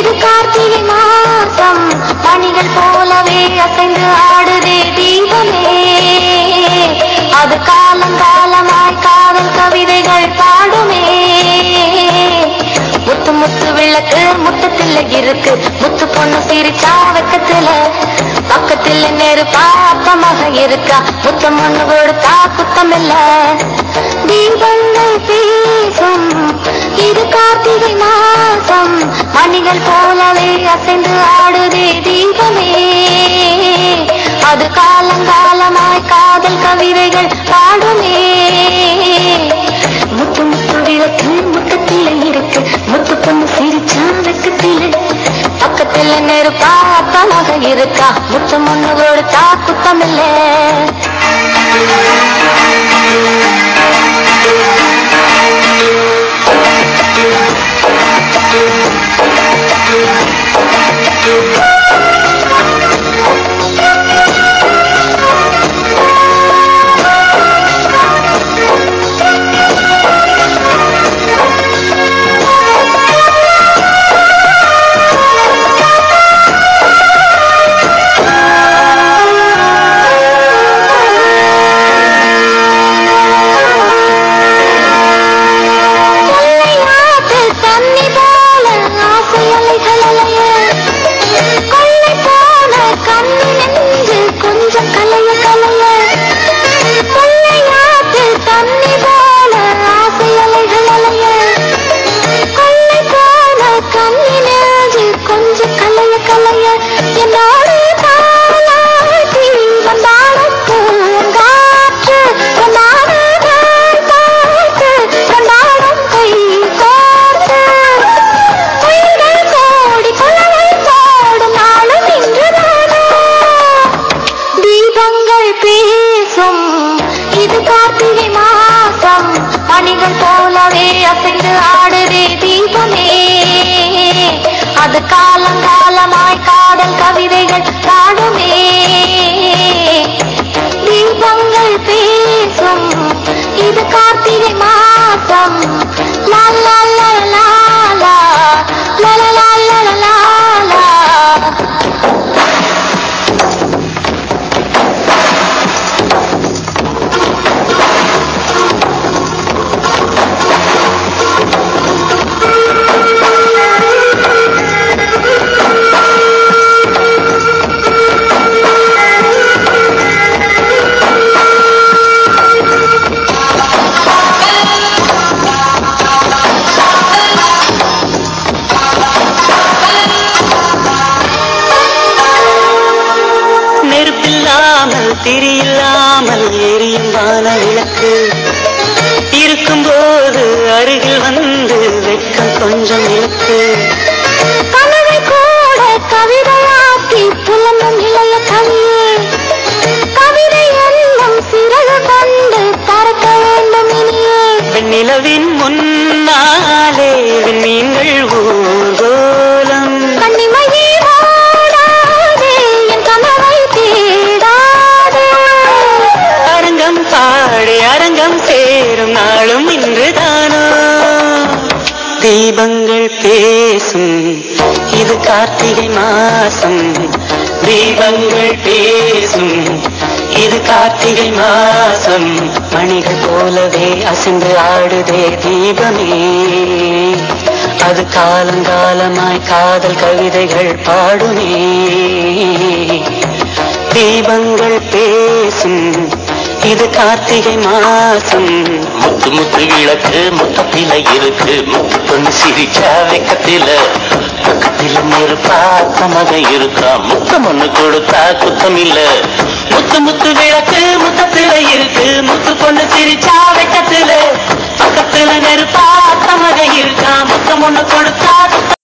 இது கார்த்திகை மாசம் மணிகள் போலவே அசைந்து ஆடுதே தீபமே அது காலம் காலமாய் காதல் கவிதைகள் பாடுமே முத்து முத்து விளக்கு முத்தத்தில் இருக்கு முத்து பொண்ணு சிரிச்சா வெக்கத்துல பக்கத்தில் நெருப்பா அப்பமாக இருக்கா முத்தம் ஒண்ணு கொடுத்தா குத்தம் இல்ல தீபங்கள் பேசும் இது கார்த்திகை மாசம் மணிகள் போலவே அசைந்து ஆடுதே தீபமே அது காலங்காலமாய் காதல் கவிதைகள் பாடுமே முத்து முத்து விளக்கு முத்தத்தில் இருக்கு முத்து பொண்ணு சிரிச்சா வெக்கத்தில் பக்கத்தில் நெருப்பா அப்பமாக இருக்கா முத்தம் ஒண்ணு கொடுத்தா குத்தம் இல்லை கொள்ளையாத்து தண்ணி போல ஆசை அலைகள் அலைய கொள்ளை போன கண்ணி நெஞ்சு கொஞ்சம் கலைய கலைய கொள்ளையாத்து தண்ணி போல ஆசை அலைகள் அலைய கொள்ளை போன கண்ணி நெஞ்சு கொஞ்சம் கலைய கலைய என்னோடு தாளாட்டி வந்தாலும் பூங்காற்று கொண்டாடு பார்த்து கொண்டாடும் கை கோர்த்து குயில்கள் கோடி குழலை போடும் நாளும் இன்றுதானோ தீபங்கள் பேசும் இது கார்த்திகை மாசம் மணிகள் போலவே அசைந்து ஆடுதே தீபமே அது காலங்காலமாய் காதல் கவிதைகள் பாடுமே தீபங்கள் பேசும் இது கார்த்திகை மாசம் லா லா லா லா லா லா லா லா லா லா லா லா நெருப்பில்லாமல் திரியில்லாமல் எரியும் வான விளக்கு இருக்கும்போது அருகில் வந்து வெட்கம் கொஞ்சம் இழுக்கு கனவை கூட கவிதையாக்கி புலம்பும் இளைய கவியே கவிதை என்னும் சிறகு கொண்டு பறக்க வேண்டும் இனியே வெண்ணிலவின் முன்னாலே விண்மீன்கள் ஊர்கோலம் கண்ணிமையே ஓடாதே என் கனவை தேடாதே அரங்கம் பாடி அரங்கம் சேரும் நாளும் இன்றுதானோ தீபங்கள் பேசும் இது கார்த்திகை மாசம் தீபங்கள் பேசும் இது கார்த்திகை மாசம் மணிகள் போலவே அசைந்து ஆடுதே தீபமே அது காலங்காலமாய் காதல் கவிதைகள் பாடுமே தீபங்கள் பேசும் இது கார்த்திகை மாசம் முத்து முத்து விளக்கு முத்தத்தில இருக்கு முத்து பொண்ணு சிரிச்சா வெக்கத்தில பக்கத்தில நெருப்பா அத்தமாக இருக்கா முத்தம் ஒண்ணு கொடுத்தா குத்தம் இல்ல முத்து முத்து விளக்கு முத்தத்துல இருக்கு முத்து பொண்ணு சிரிச்சா வெக்கத்துல பக்கத்துல நெருப்பா அத்தமாக இருக்கா முத்தம் ஒண்ணு கொடுத்தா